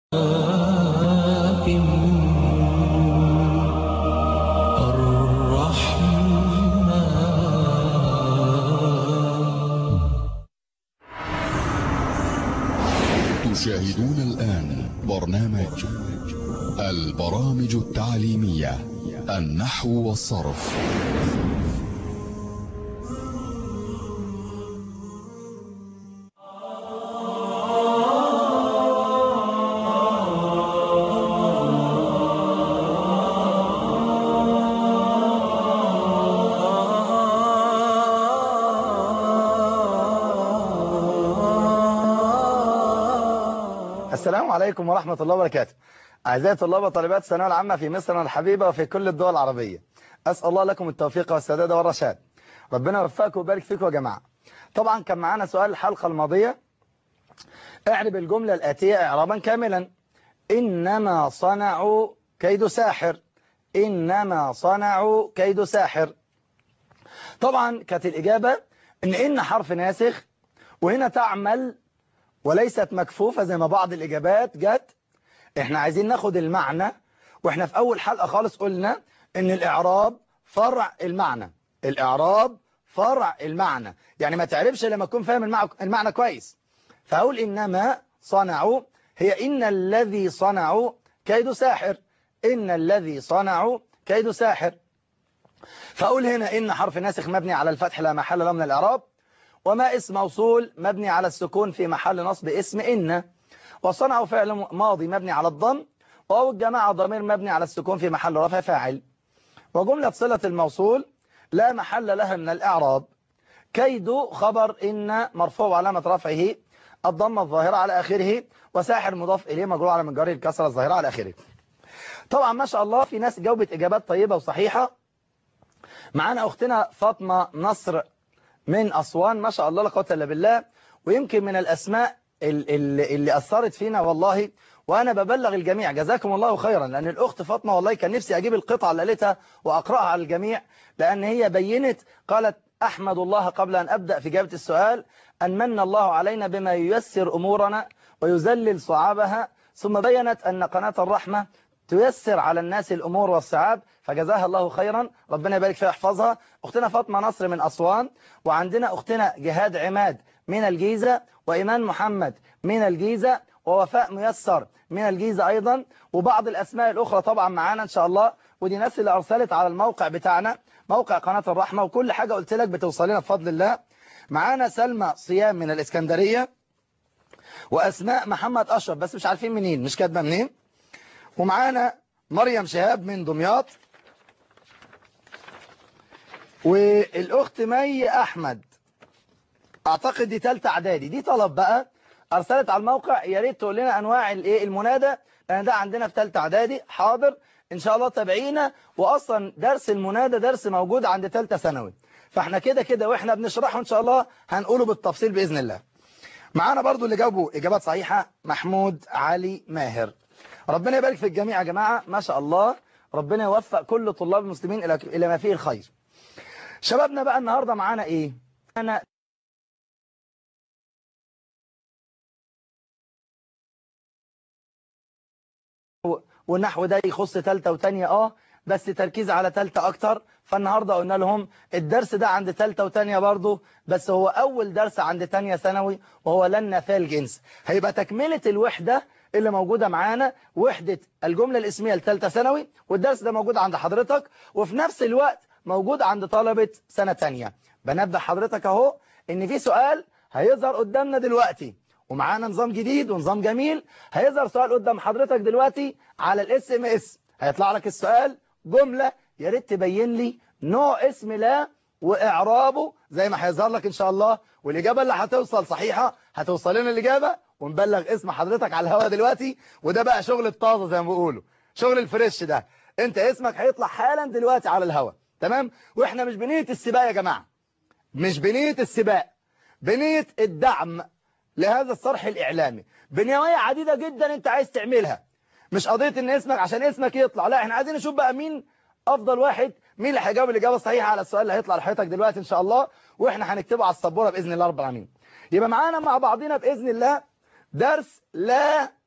تشاهدون الآن برنامج البرامج التعليمية النحو والصرف السلام عليكم ورحمة الله وبركاته أعزائي طلاب وطالبات الثانويه العامة في مصر الحبيبة وفي كل الدول العربية أسأل الله لكم التوفيق والسداد والرشاد ربنا يوفقكم ويبارك فيكم يا جماعة طبعا كان معانا سؤال الحلقة الماضية اعرب الجملة الآتية إعرابا كاملا إنما صنعوا كيد ساحر إنما صنعوا كيد ساحر طبعا كانت الإجابة إن إن حرف ناسخ وهنا تعمل وليست مكفوفة زي ما بعض الإجابات جت احنا عايزين ناخد المعنى واحنا في أول حلقة خالص قلنا ان الإعراب فرع المعنى الإعراب فرع المعنى يعني ما تعرفش لما تكون فاهم المعنى, المعنى كويس فأقول إنما صنعوا هي إن الذي صنعوا كيد ساحر إن الذي صنعوا كيد ساحر فأقول هنا إن حرف ناسخ مبني على الفتح لا محل له من الإعراب وما اسم موصول مبني على السكون في محل نصب اسم إن وصنعوا فعل ماضي مبني على الضم وهو الجماعة ضمير مبني على السكون في محل رفع فاعل وجملة صلة الموصول لا محل لها من الإعراب كيد خبر إن مرفوع علامة رفعه الضمة الظاهرة على آخره وساحر مضاف إليه مجرور على مجرى الكسرة الظاهرة على آخره طبعا ما شاء الله في ناس جاوبت إجابات طيبة وصحيحة معانا أختنا فاطمة نصر من أسوان ما شاء الله لا قوه الا بالله ويمكن من الأسماء اللي, اللي أثرت فينا والله وأنا ببلغ الجميع جزاكم الله خيرا لأن الأخت فاطمة والله كان نفسي أجيب القطعة اللي قالتها وأقرأها على الجميع لأن هي بينت قالت أحمد الله قبل أن أبدأ في إجابة السؤال أن من الله علينا بما ييسر أمورنا ويذلل صعابها ثم بينت أن قناة الرحمة تيسر على الناس الأمور والصعاب فجزاها الله خيرا ربنا يبارك فيها يحفظها أختنا فاطمة نصر من أسوان وعندنا أختنا جهاد عماد من الجيزة وإيمان محمد من الجيزة ووفاء ميسر من الجيزة أيضا وبعض الأسماء الأخرى طبعا معانا إن شاء الله ودي ناس اللي أرسلت على الموقع بتاعنا موقع قناة الرحمة وكل حاجة قلت لك بتوصلنا بفضل الله معانا سلمى صيام من الإسكندرية وأسماء محمد أشرف بس مش عارفين منين مش كاتبه منين ومعانا مريم شهاب من دمياط والأخت مي أحمد أعتقد دي تالتة إعدادي دي طلب بقى أرسلت على الموقع يا ريت تقول لنا أنواع الإيه المنادى لأن ده عندنا في تالتة إعدادي حاضر إن شاء الله تابعينا وأصلا درس المنادى درس موجود عند تالتة ثانوي فإحنا كده كده وإحنا بنشرحه إن شاء الله هنقوله بالتفصيل بإذن الله معانا برضو اللي جاوبوا إجابات صحيحة محمود علي ماهر ربنا يبارك في الجميع يا جماعة ما شاء الله ربنا يوفق كل طلاب المسلمين إلى إلى ما فيه الخير شبابنا بقى النهاردة معانا إيه أنا والنحو ده يخص تالتة وتانية اه بس تركيز على تالتة اكتر فالنهاردة قلنا لهم الدرس ده عند تالتة وتانية برضه بس هو اول درس عند تانية ثانوي وهو لن نفاه الجنس هيبقى تكملة الوحدة اللي موجودة معانا وحدة الجملة الاسمية لتالتة ثانوي والدرس ده موجود عند حضرتك وفي نفس الوقت موجود عند طلبة سنة تانية بنبه حضرتك اهو ان في سؤال هيظهر قدامنا دلوقتي ومعانا نظام جديد ونظام جميل هيظهر سؤال قدام حضرتك دلوقتي على الاس ام اس هيطلع لك السؤال جملة يا ريت تبين لي نوع اسم لا واعرابه زي ما هيظهر لك ان شاء الله والاجابه اللي هتوصل صحيحه هتوصل لنا الاجابه ونبلغ اسم حضرتك على الهواء دلوقتي وده بقى شغل الطازه زي ما بيقولوا شغل الفريش ده انت اسمك هيطلع حالا دلوقتي على الهواء تمام واحنا مش بنيه السباق يا جماعه مش بنيه السباق بنيه الدعم لهذا الصرح الإعلامي بنوايا عديدة جدا انت عايز تعملها مش قضية ان اسمك عشان اسمك يطلع لا احنا عايزين نشوف بقى مين افضل واحد مين اللي هيجاوب الاجابه الصحيحه على السؤال اللي هيطلع لحضرتك دلوقتي ان شاء الله واحنا هنكتبه على السبوره باذن الله رب العالمين يبقى معانا مع بعضنا باذن الله درس لا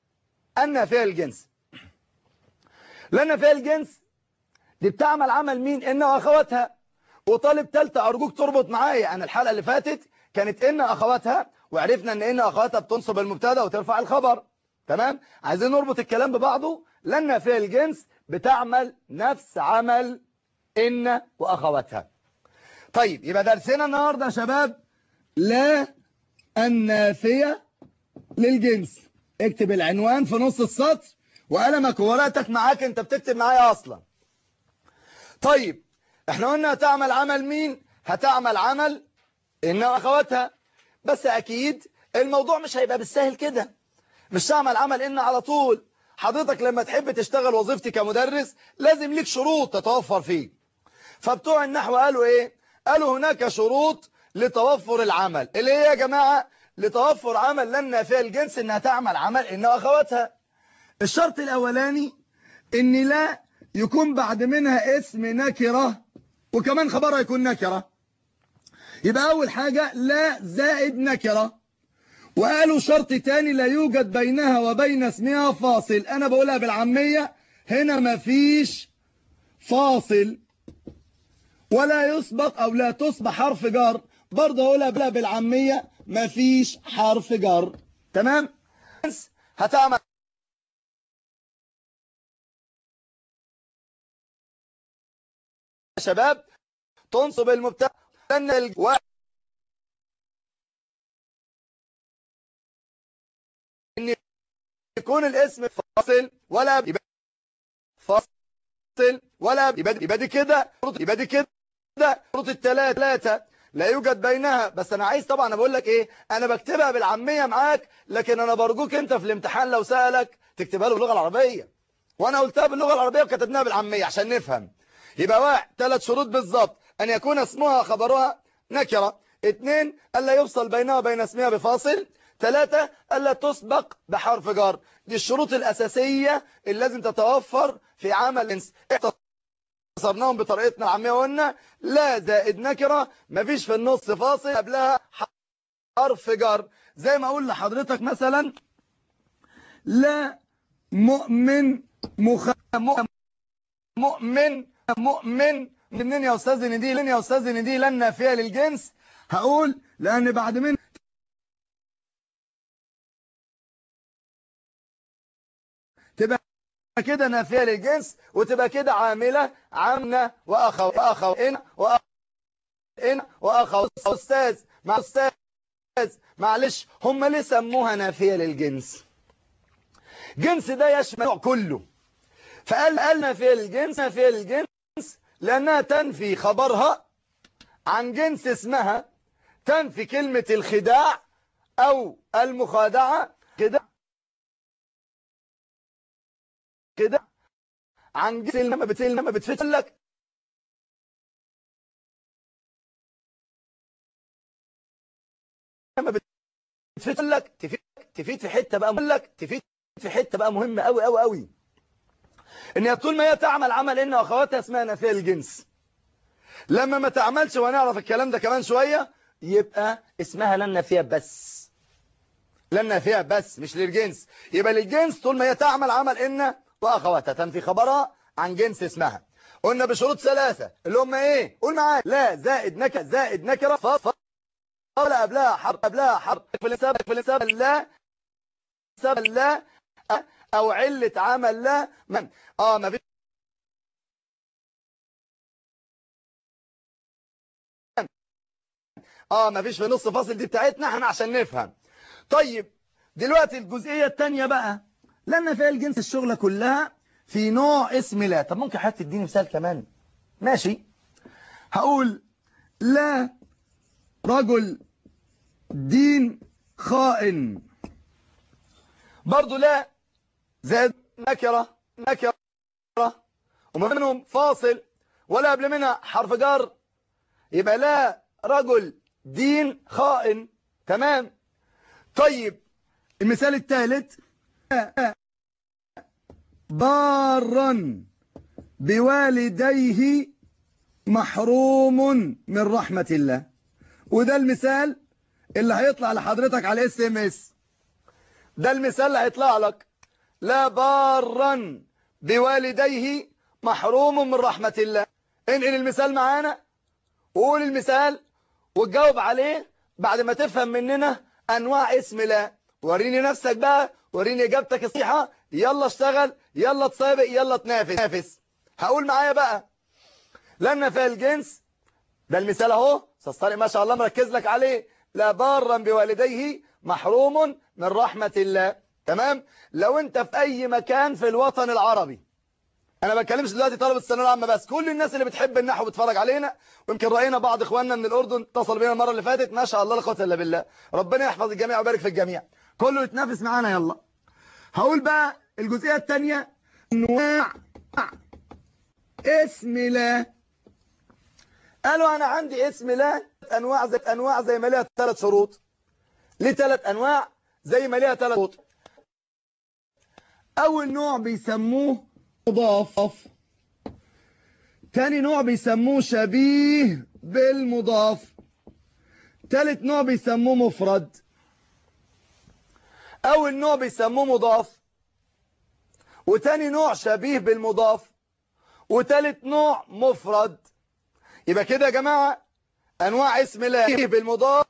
النافية الجنس لأن فيها الجنس دي بتعمل عمل مين إن وأخواتها وطالب تالتة أرجوك تربط معايا أنا الحلقة اللي فاتت كانت إن أخواتها وعرفنا إن إن أخواتها بتنصب المبتدا وترفع الخبر تمام عايزين نربط الكلام ببعضه لأن فيها الجنس بتعمل نفس عمل إن وأخواتها طيب يبقى درسنا النهاردة يا شباب لا النافية للجنس اكتب العنوان في نص السطر وقلمك وورقتك معاك انت بتكتب معايا اصلا طيب احنا قلنا هتعمل عمل مين هتعمل عمل ان اخواتها بس اكيد الموضوع مش هيبقى بالسهل كده مش تعمل عمل ان على طول حضرتك لما تحب تشتغل وظيفتي كمدرس لازم ليك شروط تتوفر فيه فبتوع النحو قالوا ايه قالوا هناك شروط لتوفر العمل اللي هي يا جماعة لتوفر عمل لن نافية الجنس انها تعمل عمل ان اخواتها الشرط الاولاني ان لا يكون بعد منها اسم نكرة وكمان خبرها يكون نكرة يبقى اول حاجة لا زائد نكرة وقالوا شرط تاني لا يوجد بينها وبين اسمها فاصل انا بقولها بالعامية هنا مفيش فاصل ولا يسبق او لا تسبق حرف جر برضه اقولها بلا بالعامية مفيش حرف جر تمام هتعمل يا شباب تنصب المبتدا لان الجو... ان يكون الاسم فاصل ولا يبقى فاصل ولا يبقى يبقى دي كده يبقى دي كده شروط الثلاثه لا يوجد بينها بس انا عايز طبعا بقول لك ايه انا بكتبها بالعاميه معاك لكن انا برجوك انت في الامتحان لو سالك تكتبها له باللغه العربيه وانا قلتها باللغه العربيه وكتبناها بالعاميه عشان نفهم يبقى واحد ثلاث شروط بالظبط ان يكون اسمها خبرها نكره اثنين الا يفصل بينها وبين اسمها بفاصل ثلاثة ألا تسبق بحرف جر دي الشروط الأساسية اللي لازم تتوفر في عمل الإنس اختصرناهم بطريقتنا العامية وقلنا لا زائد نكرة مفيش في النص فاصل قبلها حرف جر زي ما أقول لحضرتك مثلا لا مؤمن مخ مؤمن مؤمن منين يا أستاذ ندي لن يا أستاذ ندي لن نافية للجنس هقول لأن بعد من تبقى كده نافية للجنس وتبقى كده عاملة عامنة وأخو وأخو إن وأخو إن وأخو أستاذ مع أستاذ معلش هم ليه سموها نافية للجنس جنس ده يشمل كله فقال قال نافية للجنس نافية للجنس لأنها تنفي خبرها عن جنس اسمها تنفي كلمة الخداع أو المخادعة كده كده عن جنس لما بتل لما بتفتل لك لما بتفتل لك تفيد تفيد في حته بقى لك تفيد في حته بقى مهمه قوي قوي قوي ان هي طول ما هي تعمل عمل ان اخواتها اسمها نافيه الجنس لما ما تعملش وهنعرف الكلام ده كمان شويه يبقى اسمها لن نافيه بس لن نافيه بس مش للجنس يبقى للجنس طول ما هي تعمل عمل ان واخواتها تنفي خبرها عن جنس اسمها قلنا بشروط ثلاثة اللي هم ايه قول معايا لا زائد نكرة زائد نكرة ف ولا قبلها حرف قبلها حرف في الحساب في الحساب لا سب لا او علة عمل لا من اه ما فيش اه ما فيش في نص فاصل دي بتاعتنا احنا عشان نفهم طيب دلوقتي الجزئية الثانية بقى لأن فيها الجنس الشغلة كلها في نوع اسم لا طب ممكن حضرتك تديني مثال كمان ماشي هقول لا رجل دين خائن برضو لا زائد نكرة نكرة وما بينهم فاصل ولا قبل منها حرف جر يبقى لا رجل دين خائن تمام طيب المثال الثالث بارا بوالديه محروم من رحمة الله وده المثال اللي هيطلع لحضرتك على اس ام اس ده المثال اللي هيطلع لك لا بارا بوالديه محروم من رحمة الله انقل المثال معانا وقول المثال وتجاوب عليه بعد ما تفهم مننا انواع اسم لا وريني نفسك بقى وريني اجابتك الصحيحه يلا اشتغل يلا تسابق يلا تنافس هقول معايا بقى لما في الجنس ده المثال اهو استاذ طارق ما شاء الله مركز لك عليه لا بارا بوالديه محروم من رحمة الله تمام لو انت في اي مكان في الوطن العربي انا ما بتكلمش دلوقتي طلبه الثانويه العامه بس كل الناس اللي بتحب النحو بتتفرج علينا ويمكن راينا بعض اخواننا من الاردن اتصل بينا المره اللي فاتت ما شاء الله لا قوه الا بالله ربنا يحفظ الجميع ويبارك في الجميع كله يتنافس معانا يلا هقول بقى الجزئيه الثانيه انواع اسم لا قالوا انا عندي اسم لا انواع زي انواع زي ما ليها ثلاث شروط ليه ثلاث انواع زي ما ليها ثلاث شروط اول نوع بيسموه مضاف تاني نوع بيسموه شبيه بالمضاف تالت نوع بيسموه مفرد اول نوع بيسموه مضاف وتاني نوع شبيه بالمضاف وتالت نوع مفرد يبقى كده يا جماعة انواع اسم الله بالمضاف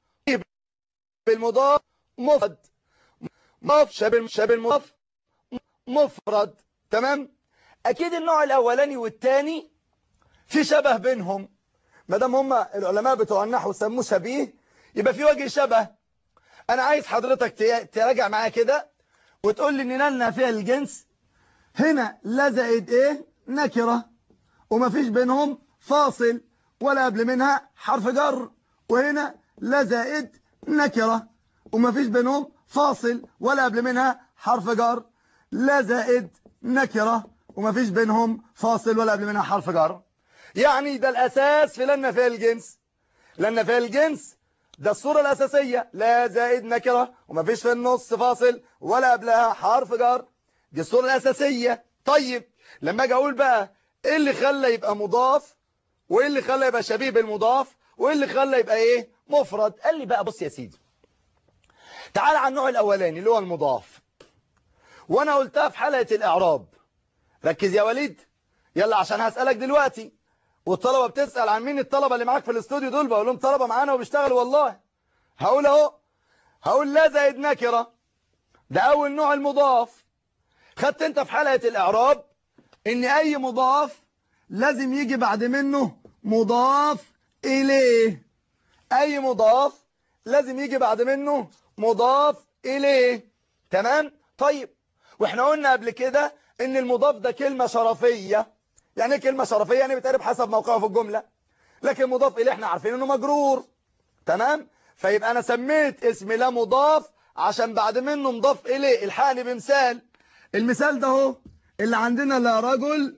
بالمضاف مفرد مضاف شبه شبه المضاف مفرد تمام اكيد النوع الاولاني والثاني في شبه بينهم ما دام هم العلماء بتوع النحو سموه شبيه يبقى في وجه شبه انا عايز حضرتك تراجع معايا كده وتقول لي ان نالنا فيها الجنس هنا لا زائد ايه نكره ومفيش بينهم فاصل ولا قبل منها حرف جر وهنا لا زائد نكره ومفيش بينهم فاصل ولا قبل منها حرف جر لا زائد نكره ومفيش بينهم فاصل ولا قبل منها حرف جر يعني ده الأساس في لنا في الجنس لنا في الجنس ده الصورة الأساسية لا زائد نكرة ومفيش في النص فاصل ولا قبلها حرف جر دي الصورة الأساسية طيب لما أجي أقول بقى إيه اللي خلى يبقى مضاف وإيه اللي خلى يبقى شبيه بالمضاف وإيه اللي خلى يبقى إيه مفرد قال لي بقى بص يا سيدي تعال على النوع الأولاني اللي هو المضاف وأنا قلتها في حلقة الإعراب ركز يا وليد يلا عشان هسألك دلوقتي والطلبة بتسأل عن مين الطلبة اللي معاك في الاستوديو دول بقول لهم طلبة معانا وبيشتغلوا والله هقول اهو هقول لا زائد نكرة ده أول نوع المضاف خدت انت في حلقة الإعراب ان أي مضاف لازم يجي بعد منه مضاف إليه أي مضاف لازم يجي بعد منه مضاف إليه تمام طيب واحنا قلنا قبل كده ان المضاف ده كلمة شرفية يعني ايه كلمة شرفية يعني بتعرف حسب موقعه في الجملة لكن مضاف إليه احنا عارفين انه مجرور تمام فيبقى انا سميت اسم لا مضاف عشان بعد منه مضاف إليه الحقني بمثال المثال ده اهو اللي عندنا لا رجل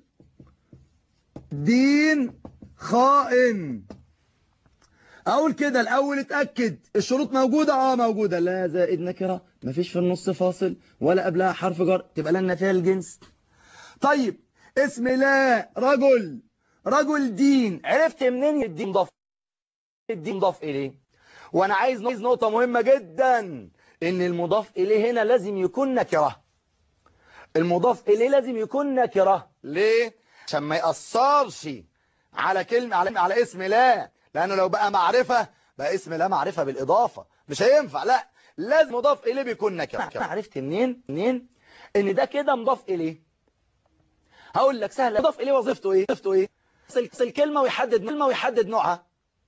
دين خائن اقول كده الاول اتاكد الشروط موجوده اه موجوده لا زائد نكره مفيش في النص فاصل ولا قبلها حرف جر تبقى لنا فيها الجنس طيب اسم لا رجل رجل دين عرفت منين الدين مضاف الدين مضاف اليه وانا عايز نقطه مهمه جدا ان المضاف اليه هنا لازم يكون نكره المضاف اليه لازم يكون نكره ليه عشان ما ياثرش على كلمه على على اسم لا لانه لو بقى معرفه بقى اسم لا معرفه بالاضافه مش هينفع لا لازم مضاف اليه بيكون نكره انا عرفت منين منين ان ده كده مضاف اليه هقول لك سهل مضاف اليه وظيفته ايه وظيفته ايه يفصل كلمه ويحدد كلمه ويحدد نوعها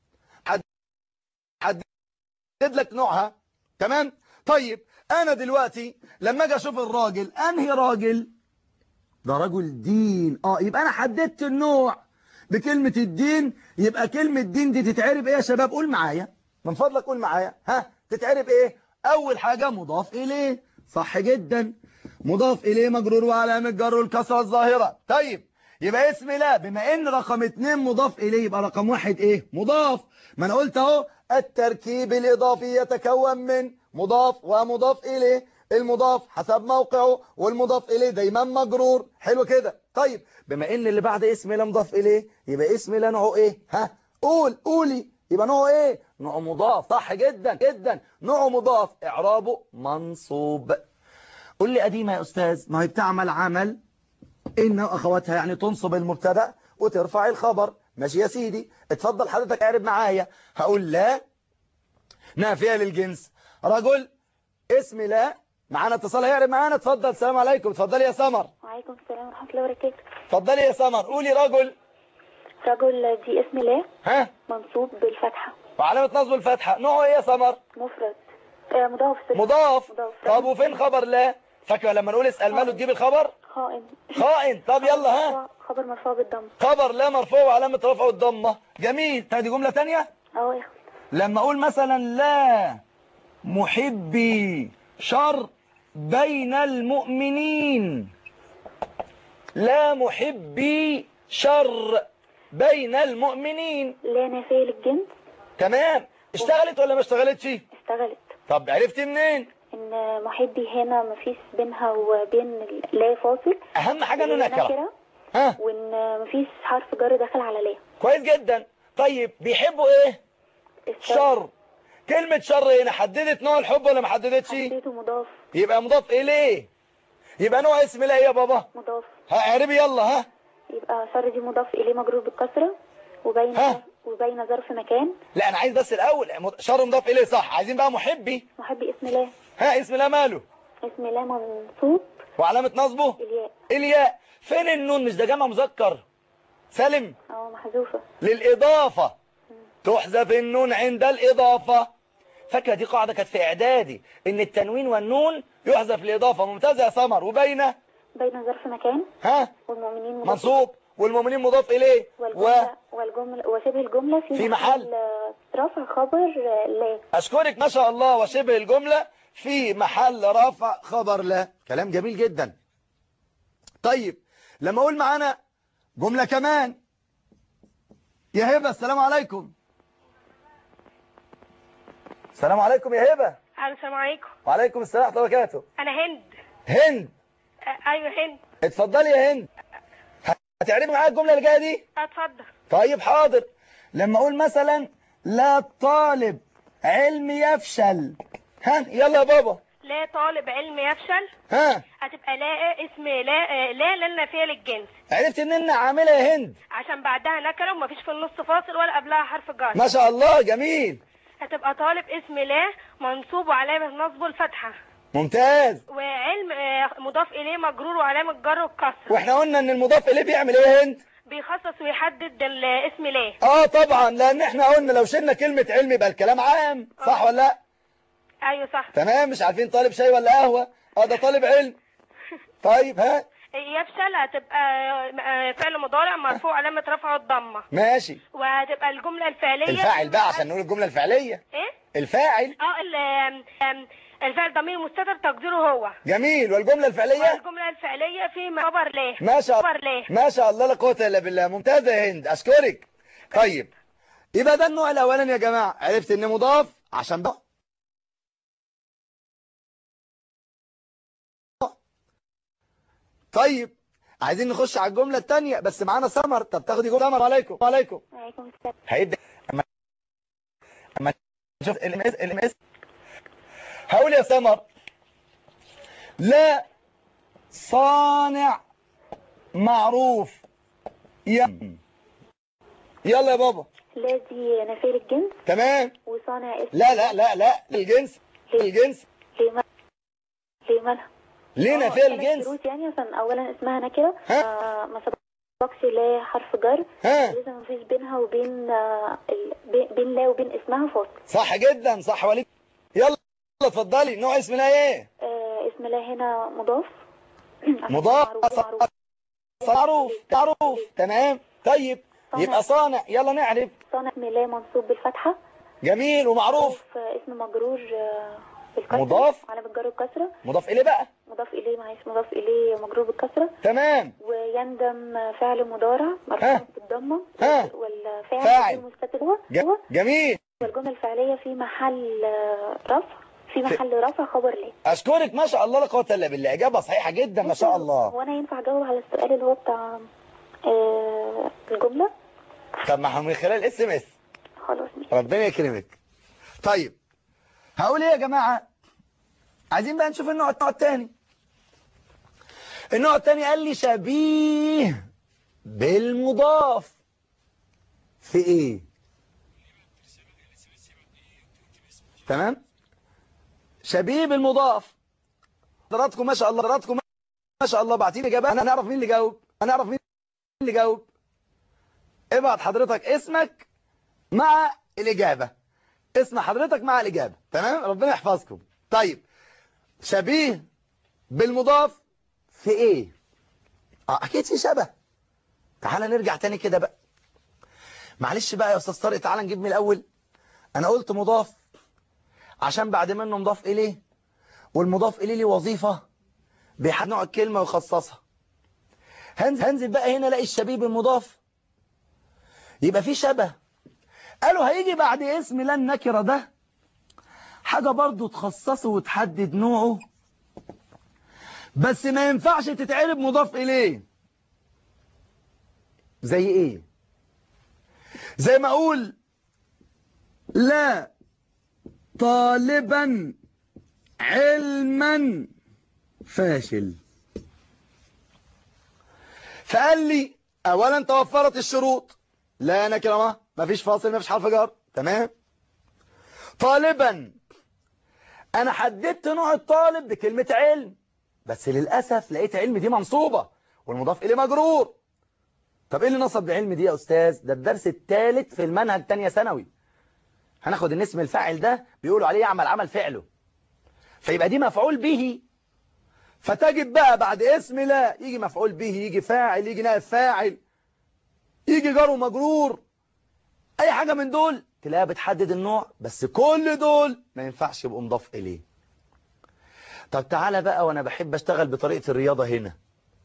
حدد لك نوعها تمام طيب انا دلوقتي لما اجي اشوف الراجل انهي راجل ده رجل دين اه يبقى انا حددت النوع بكلمة الدين يبقى كلمة دين دي تتعرب ايه يا شباب قول معايا من فضلك قول معايا ها تتعرب ايه اول حاجة مضاف اليه صح جدا مضاف اليه مجرور وعلامة جر الكسرة الظاهرة طيب يبقى اسم لا بما ان رقم اتنين مضاف اليه يبقى رقم واحد ايه مضاف ما انا قلت اهو التركيب الاضافي يتكون من مضاف ومضاف اليه المضاف حسب موقعه والمضاف اليه دايما مجرور حلو كده طيب بما ان اللي بعد اسم لا مضاف اليه يبقى اسم لا نوعه ايه ها قول قولي يبقى نوعه ايه نوعه مضاف صح جدا جدا نوعه مضاف اعرابه منصوب قول لي قديمة يا أستاذ ما هي بتعمل عمل إن أخواتها يعني تنصب المبتدا وترفع الخبر ماشي يا سيدي اتفضل حضرتك اعرب معايا هقول لا نافية للجنس رجل اسم لا معانا اتصال هيعرب معانا اتفضل السلام عليكم اتفضلي يا سمر وعليكم السلام ورحمة الله وبركاته اتفضلي يا سمر قولي رجل رجل دي اسم الله ها منصوب بالفتحة وعلامة نصب الفتحة نوعه ايه يا سمر مفرد آه مضاف صفر. مضاف مضاف طب وفين خبر لا فاكره لما نقول اسأل ماله تجيب الخبر خائن خائن طب يلا ها خبر مرفوع بالضم خبر لا مرفوع وعلامة رفعه الضمة جميل تاني جملة تانية اهو يا أخوي. لما اقول مثلا لا محبي شر بين المؤمنين لا محبي شر بين المؤمنين لا نافية للجنس تمام اشتغلت ولا ما اشتغلتش اشتغلت طب عرفت منين ان محبي هنا مفيش بينها وبين ال- لا فاصل اهم حاجة انه هي نكرة ها وان مفيش حرف جر داخل على لا كويس جدا طيب بيحبوا ايه الشر شر كلمة شر هنا حددت نوع الحب ولا ما حددتش حسيته مضاف يبقى مضاف اليه يبقى نوع اسم الله ايه يا بابا مضاف ها اعربي يلا ها يبقى شر دي مضاف اليه مجرور بالكسرة وبين ها. وبين ظرف مكان لا انا عايز بس الاول مض- شر مضاف اليه صح عايزين بقى محبي محبي اسم الله ها اسم الله ماله اسم الله منصوب وعلامة نصبه الياء الياء فين النون مش ده جمع مذكر سالم او محذوفة للإضافة تحذف النون عند الإضافة فاكرة دي قاعدة كانت في إعدادي إن التنوين والنون يحذف الإضافة ممتازة يا سمر وبين بين ظرف مكان ها والمؤمنين مضاف منصوب والمؤمنين مضاف إليه و والجملة, والجملة وشبه الجملة في, في محل. آه، رفع خبر آه، لا أشكرك ما شاء الله وشبه الجملة في محل رفع خبر لا كلام جميل جدا طيب لما أقول معانا جملة كمان يا هبة السلام عليكم السلام عليكم يا هبة السلام عليكم وعليكم السلام ورحمة الله وبركاته انا هند هند آه، ايوه هند اتفضلي يا هند هتعرفي معايا الجملة اللي جاية دي اتفضل طيب حاضر لما اقول مثلا لا طالب علم يفشل ها يلا يا بابا لا طالب علم يفشل ها هتبقى لا اسم لا آه، لا لان نافيه للجنس عرفت ان انا عاملة يا هند عشان بعدها نكره ومفيش في النص فاصل ولا قبلها حرف جر ما شاء الله جميل هتبقى طالب اسم لا منصوب وعلامه نصبه الفتحه ممتاز وعلم آه، مضاف اليه مجرور وعلامه جر والكسر واحنا قلنا ان المضاف اليه بيعمل ايه يا هند بيخصص ويحدد الاسم لا اه طبعا لان احنا قلنا لو شلنا كلمة علم يبقى الكلام عام صح ولا لا ايوه صح تمام مش عارفين طالب شاي ولا قهوة اه ده طالب علم طيب ها يفشل هتبقى آه، فعل مضارع مرفوع علامه رفعه الضمه ماشي وهتبقى الجمله الفعليه الفاعل بقى عشان نقول الجملة الفعلية ايه الفاعل اه ال- آم، آم، الفعل ضمير مستتر تقديره هو جميل والجملة الفعلية والجملة الفعلية في خبر ليه ما شاء خبر ليه ما شاء الله لا قوة الا بالله ممتازة يا هند اشكرك طيب يبقى ده النوع الاولاني يا جماعة عرفت ان مضاف عشان بقى طيب عايزين نخش على الجملة الثانية بس معانا سمر طب تاخدي جملة سمر عليكم وعليكم وعليكم السلام هيبدأ اما اما نشوف الام اس الام اس هقول يا سمر لا صانع معروف يم يلا يا بابا لا دي نافية للجنس تمام وصانع اسم لا لا لا لا الجنس الجنس ليه مال ليه مالها لينا آه، فيها ثلاث الجنس شروط يعني عشان اولا اسمها نكره ها؟ آه ما سبقش لا حرف جر ها لازم مفيش بينها وبين آه ال... بين- بين لا وبين اسمها فاصل صح جدا صح وليد يلا اتفضلي نوع اسمنا ايه آه اسم لا هنا مضاف عشان مضاف. معروف معروف معروف معروف تمام طيب يبقى صانع يلا نعرف صانع اسم لا منصوب بالفتحه جميل ومعروف معروف آه اسم مجرور آه بالكسره مضاف. على الجر والكسره مضاف اليه بقى مضاف اليه معلش مضاف اليه مجرور بالكسره تمام ويندم فعل مضارع ها. مرفوع بالضمه ها. والفاعل فاعل. المستتر هو ج- هو جميل والجمله الفعليه في محل آه، رفع في محل رفع خبر ليه اشكرك ما شاء الله لا قوه الا بالله اجابه صحيحه جدا ما شاء الله هو انا ينفع اجاوب على السؤال اللي هو بتاع آه الجمله طب ما هو من خلال الاس ام اس خلاص ماشي ربنا يكرمك طيب هقول ايه يا جماعه عايزين بقى نشوف النوع النوع الثاني النوع الثاني قال لي شبيه بالمضاف في ايه تمام شبيه بالمضاف حضراتكم ما شاء الله حضراتكم ما شاء الله بعتين اجابات انا هنعرف مين اللي جاوب هنعرف مين اللي جاوب ابعت حضرتك اسمك مع الاجابه اسم حضرتك مع الاجابه تمام ربنا يحفظكم طيب شبيه بالمضاف في ايه اه اكيد في شبه تعال نرجع تاني كده بقى معلش بقى يا استاذ طارق تعال نجيب من الاول انا قلت مضاف عشان بعد منه مضاف اليه والمضاف اليه ليه وظيفه بيحدد نوع الكلمه ويخصصها هنزل, هنزل بقى هنا الاقي الشبيه بالمضاف يبقى في شبه قالوا هيجي بعد اسم لا النكره ده حاجه برضو تخصصه وتحدد نوعه بس ما ينفعش تتعرب مضاف إليه زي إيه زي ما أقول لا طالبا علما فاشل فقال لي أولا توفرت الشروط لا نكرمة مفيش فاصل مفيش حرف جر تمام طالبا أنا حددت نوع الطالب بكلمة علم بس للأسف لقيت علم دي منصوبة والمضاف إليه مجرور طب إيه اللي نصب بعلم دي يا أستاذ ده الدرس الثالث في المنهج تانية ثانوي هناخد ان اسم الفاعل ده بيقولوا عليه يعمل عمل فعله فيبقى دي مفعول به فتجد بقى بعد اسم لا يجي مفعول به يجي فاعل يجي نائب فاعل يجي جار ومجرور اي حاجة من دول تلاقيها بتحدد النوع بس كل دول ما ينفعش يبقوا مضاف اليه طب تعالى بقى وانا بحب اشتغل بطريقة الرياضة هنا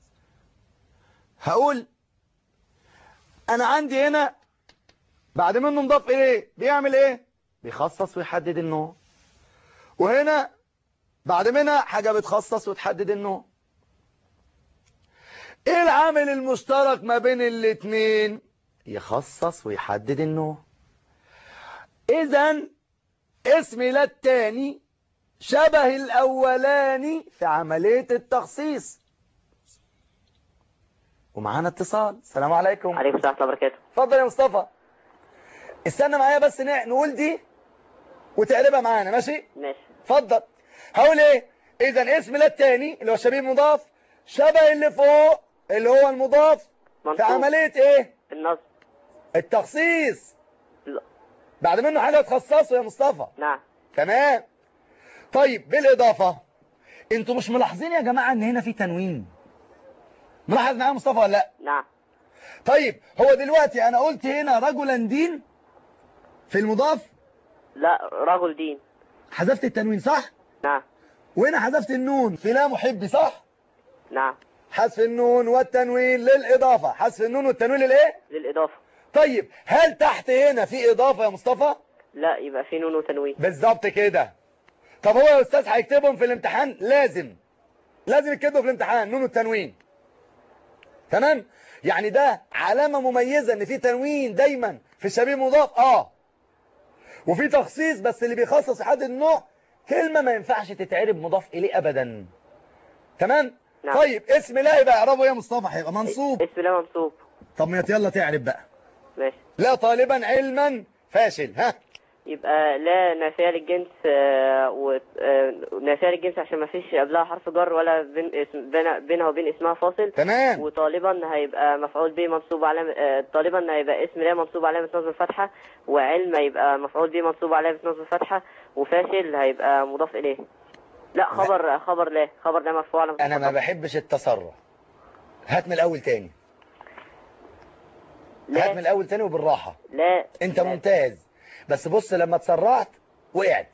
هقول انا عندي هنا بعد منه مضاف اليه بيعمل ايه بيخصص ويحدد النوع وهنا بعد منها حاجة بتخصص وتحدد النوع ايه العامل المشترك ما بين الاتنين يخصص ويحدد النوع اذا اسم لا التاني شبه الاولاني في عملية التخصيص ومعانا اتصال السلام عليكم عليكم السلام ورحمة الله وبركاته اتفضل يا مصطفى استنى معايا بس ن- نقول دي وتقلبها معانا ماشي ماشي اتفضل هقول ايه اذا اسم لا التاني اللي هو شبيه مضاف شبه اللي فوق اللي هو المضاف في منصوب عملية ايه النصب التخصيص لا. بعد منه حاجة تخصصه يا مصطفى نعم تمام طيب بالاضافة انتوا مش ملاحظين يا جماعة ان هنا في تنوين ملاحظ معايا مصطفى ولا لا نعم طيب هو دلوقتي انا قلت هنا رجلا دين في المضاف لا رجل دين حذفت التنوين صح نعم وهنا حذفت النون في لا محبي صح نعم حذف النون والتنوين للإضافة حذف النون والتنوين للإيه للإضافة طيب هل تحت هنا في إضافة يا مصطفى لا يبقى في نون وتنوين بالظبط كده طب هو يا أستاذ هيكتبهم في الامتحان لازم لازم يكتبوا في الامتحان نون والتنوين تمام يعني ده علامة مميزة ان في تنوين دايما في الشبيه مضاف اه وفي تخصيص بس اللي بيخصص يحدد النوع كلمة ما ينفعش تتعرب مضاف إليه أبدا تمام نعم. طيب اسم لا يبقى اعرابه يا مصطفى هيبقى منصوب اسم لا منصوب طب ما يلا تعرب بقى ماشي لا طالبا علما فاشل ها يبقى لا نافية للجنس آه، و آه، نافية للجنس عشان ما فيش قبلها حرف جر ولا بين اسم بين- بينها وبين اسمها فاصل تمام وطالبا هيبقى مفعول به منصوب علامة آه، طالبا هيبقى اسم لا منصوب علامة نصب الفتحة وعلم هيبقى مفعول به منصوب علامة نصب الفتحة وفاشل هيبقى مضاف إليه لا خبر خبر لا خبر لا مرفوع علامة انا ما الخفض. بحبش التسرع هات من الاول تاني هات من لا الاول تاني وبالراحة لا انت لا. ممتاز بس بص لما تسرعت وقعت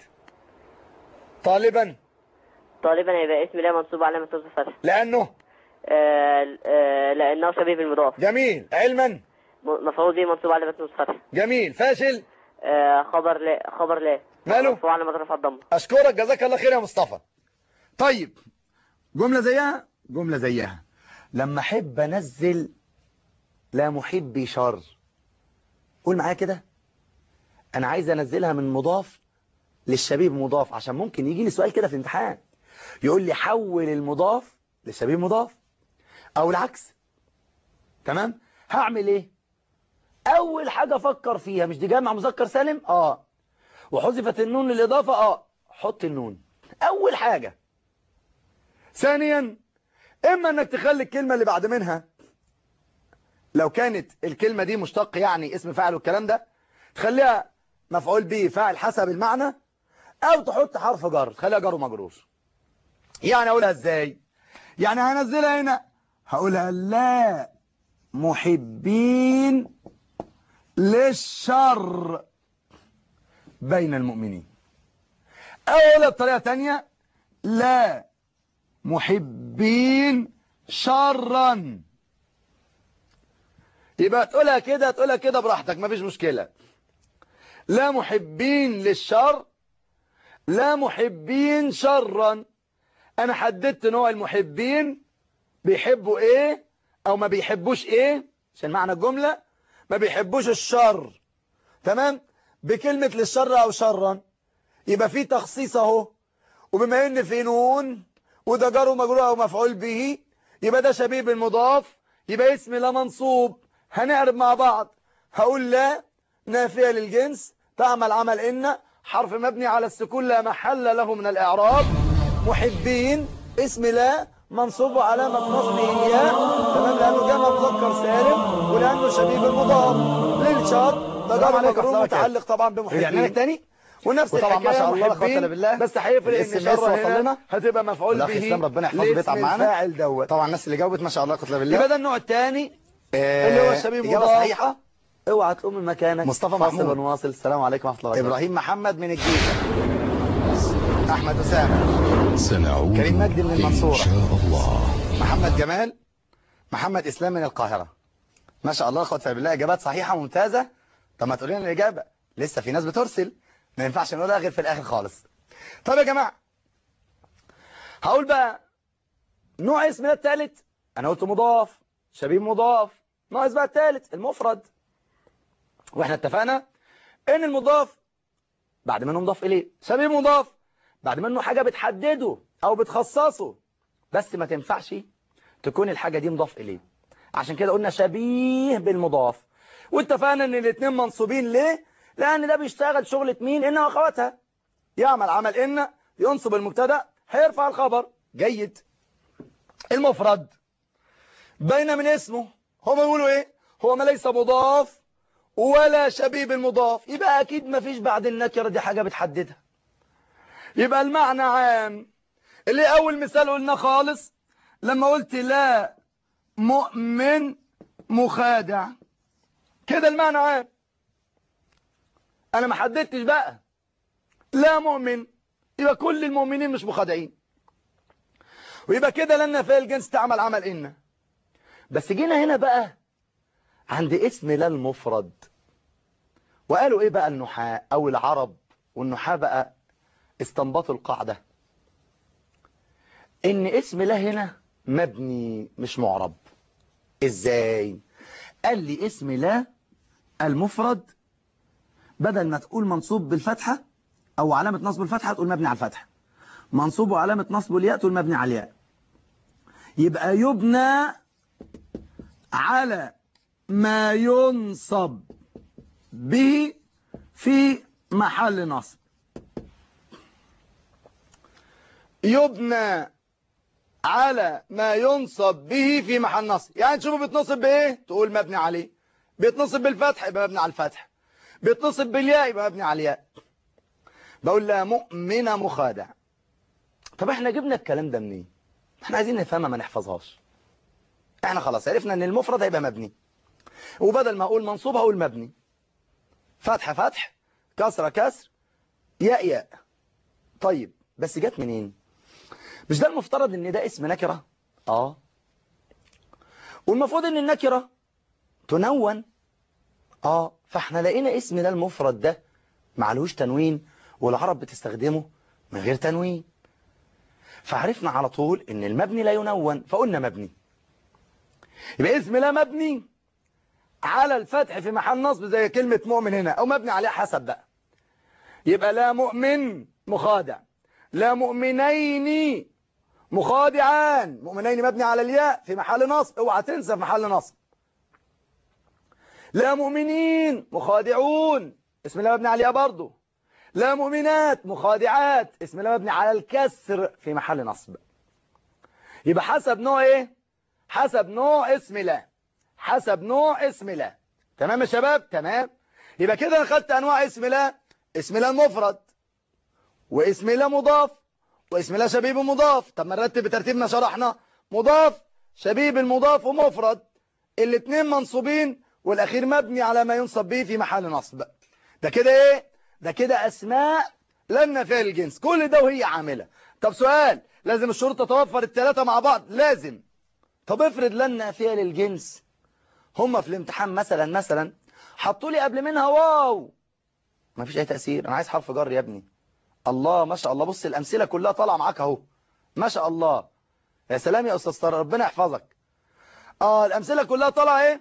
طالبا طالبا هيبقى اسم لا منصوب علامة نصب الفتحة لانه آه، آه، لأنه شبيه بالمضاف جميل علما م- مفعول به منصوب علامة نصب الفتحة جميل فاشل آه، خبر لا خبر لا ماله؟ مرفوع علامة رفع الضمة اشكرك جزاك الله خير يا مصطفى طيب جملة زيها جملة زيها لما احب انزل لا محبي شر قول معايا كده انا عايز انزلها من مضاف للشبيه مضاف عشان ممكن يجي لي سؤال كده في الامتحان يقول لي حول المضاف للشبيه مضاف او العكس تمام هعمل ايه اول حاجة افكر فيها مش دي جمع مذكر سالم اه وحذفت النون للاضافة اه حط النون اول حاجة ثانيا اما انك تخلي الكلمة اللي بعد منها لو كانت الكلمة دي مشتق يعني اسم فاعل والكلام ده تخليها مفعول به فاعل حسب المعنى او تحط حرف جر تخليها جر ومجرور يعني اقولها ازاي يعني هنزلها هنا هقولها لا محبين للشر بين المؤمنين او اقولها بطريقة تانية لا محبين شرا يبقى تقولها كده تقولها كده براحتك مفيش مشكلة لا محبين للشر لا محبين شرا انا حددت نوع المحبين بيحبوا ايه او ما بيحبوش ايه عشان معنى الجملة ما بيحبوش الشر تمام بكلمة للشر او شرا يبقى في تخصيص اهو وبما ان في نون وده جار ومجرور او مفعول به يبقى ده شبيه بالمضاف يبقى اسم لا منصوب هنعرب مع بعض هقول لا نافية للجنس تعمل عمل إن حرف مبني على السكون لا محل له من الإعراب محبين اسم لا منصوب علامة نصبه إياه تمام لأنه جمع مذكر سالم ولأنه شبيه بالمضاف للشر ده جار عليك مجرور أحسن متعلق طبعا رجعنا بمحبين لك تاني ونفس وطبعا ما الحكاية شاء الله لا قوة محبين، إلا بالله. بس هيفرق ان الاسم شر وصل هنا لنا. هتبقى مفعول الأخ به إسلام ربنا يحفظه بيتعب لاسم معانا. الفاعل دوت طبعا الناس اللي جاوبت ما شاء الله قتل بالله يبقى ده النوع الثاني آه، اللي هو الشبيه إجابة مضاف صحيحة اوعى تقوم من مكانك مصطفى فاصل محمود. ونواصل السلام عليكم ورحمه الله وبركاته إبراهيم محمد من الجيزة أحمد أسامة سنعود كريم مجدي من المنصورة. إن شاء الله محمد جمال محمد إسلام من القاهرة ما شاء الله قتل بالله إجابات صحيحة ممتازة طب ما تقولي لنا الإجابة لسه في ناس بترسل ما ينفعش نقولها غير في الآخر خالص طب يا جماعه هقول بقى نوع اسم ده الثالث انا قلت مضاف شبيه مضاف ناقص بقى الثالث المفرد واحنا اتفقنا ان المضاف بعد منه مضاف اليه شبيه مضاف بعد منه حاجه بتحدده او بتخصصه بس ما تنفعش تكون الحاجه دي مضاف اليه عشان كده قلنا شبيه بالمضاف واتفقنا ان الاثنين منصوبين ليه لان ده بيشتغل شغلة مين ان واخواتها يعمل عمل ان ينصب المبتدا هيرفع الخبر جيد المفرد بين من اسمه هم يقولوا ايه هو ما ليس مضاف ولا شبيه بالمضاف يبقى اكيد ما فيش بعد النكره دي حاجه بتحددها يبقى المعنى عام اللي اول مثال قلنا خالص لما قلت لا مؤمن مخادع كده المعنى عام انا ما حددتش بقى لا مؤمن يبقى كل المؤمنين مش مخادعين ويبقى كده لنا في الجنس تعمل عمل إن بس جينا هنا بقى عند اسم لا المفرد وقالوا ايه بقى النحاة او العرب والنحاة بقى استنبطوا القاعدة ان اسم لا هنا مبني مش معرب ازاي قال لي اسم لا المفرد بدل ما تقول منصوب بالفتحة او علامة نصب الفتحة تقول مبني على الفتحة منصوب وعلامة نصب الياء تقول مبني على الياء يبقى يبنى على ما ينصب به في محل نصب يبنى على ما ينصب به في محل نصب يعني تشوفه بيتنصب بايه تقول مبني عليه بيتنصب بالفتح يبقى مبني على الفتح بيتنصب بالياء يبقى مبني على الياء بقول لا مؤمن مخادع طب احنا جبنا الكلام ده منين احنا عايزين نفهمها ما نحفظهاش احنا خلاص عرفنا ان المفرد هيبقى مبني وبدل ما اقول منصوب هقول مبني فتح فتح كسرة كسر ياء ياء طيب بس جت منين مش ده المفترض ان ده اسم نكرة اه والمفروض ان النكرة تنون اه فاحنا لقينا اسم ده المفرد ده معلوش تنوين والعرب بتستخدمه من غير تنوين فعرفنا على طول ان المبني لا ينون فقلنا مبني يبقى اسم لا مبني على الفتح في محل نصب زي كلمة مؤمن هنا او مبني عليه حسب بقى يبقى لا مؤمن مخادع لا مؤمنين مخادعان مؤمنين مبني على الياء في محل نصب اوعى تنسى في محل نصب لا مؤمنين مخادعون اسم الله مبني على الياء برضه لا مؤمنات مخادعات اسم الله مبني على الكسر في محل نصب يبقى حسب نوع ايه حسب نوع اسم الله حسب نوع اسم الله تمام يا شباب تمام يبقى كده انا خدت انواع اسم الله اسم الله المفرد واسم الله مضاف واسم الله شبيب مضاف طب ما نرتب بترتيب ما شرحنا مضاف شبيب المضاف ومفرد الاثنين منصوبين والاخير مبني على ما ينصب به في محل نصب ده كده ايه ده كده اسماء لن فعل الجنس كل ده وهي عامله طب سؤال لازم الشروط تتوفر الثلاثه مع بعض لازم طب افرض لن فعل الجنس هم في الامتحان مثلا مثلا حطوا لي قبل منها واو ما فيش اي تأثير انا عايز حرف جر يا ابني الله ما شاء الله بص الامثله كلها طالعه معاك اهو ما شاء الله يا سلام يا استاذ طارق ربنا يحفظك اه الامثله كلها طالعه ايه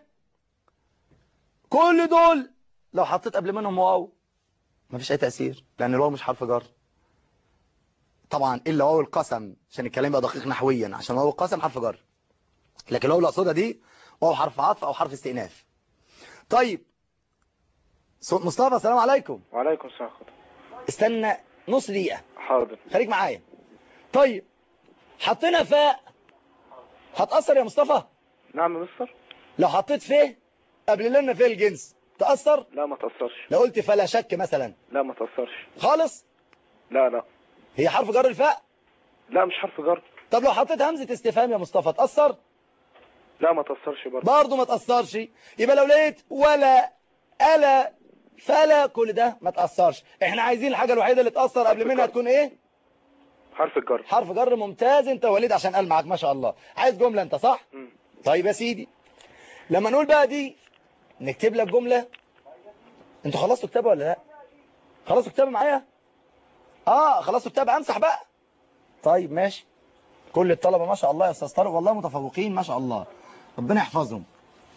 كل دول لو حطيت قبل منهم واو ما فيش اي تأثير لان الواو مش حرف جر طبعا الا واو القسم عشان الكلام يبقى دقيق نحويا عشان واو القسم حرف جر لكن الواو اللي اقصدها دي واو حرف عطف او حرف استئناف طيب صوت مصطفى السلام عليكم وعليكم السلام استنى نص دقيقة حاضر خليك معايا طيب حطينا فاء هتأثر يا مصطفى نعم يا مستر لو حطيت فيه قبل لنا فيه الجنس تأثر لا ما تأثرش لو قلت فلا شك مثلا لا ما تأثرش خالص لا لا هي حرف جر الفاء لا مش حرف جر طب لو حطيت همزة استفهام يا مصطفى تأثر لا ما تأثرش برضه برضه ما تأثرش يبقى لو لقيت ولا ألا فلا كل ده ما تأثرش احنا عايزين الحاجة الوحيدة اللي تأثر قبل منها تكون ايه حرف الجر حرف جر ممتاز انت وليد عشان قال معاك ما شاء الله عايز جملة انت صح مم. طيب يا سيدي لما نقول بقى دي نكتب لك جملة انتوا خلصتوا كتابة ولا لا خلصتوا كتابة معايا اه خلصتوا كتابة امسح بقى طيب ماشي كل الطلبة ما شاء الله يا استاذ طارق والله متفوقين ما شاء الله ربنا يحفظهم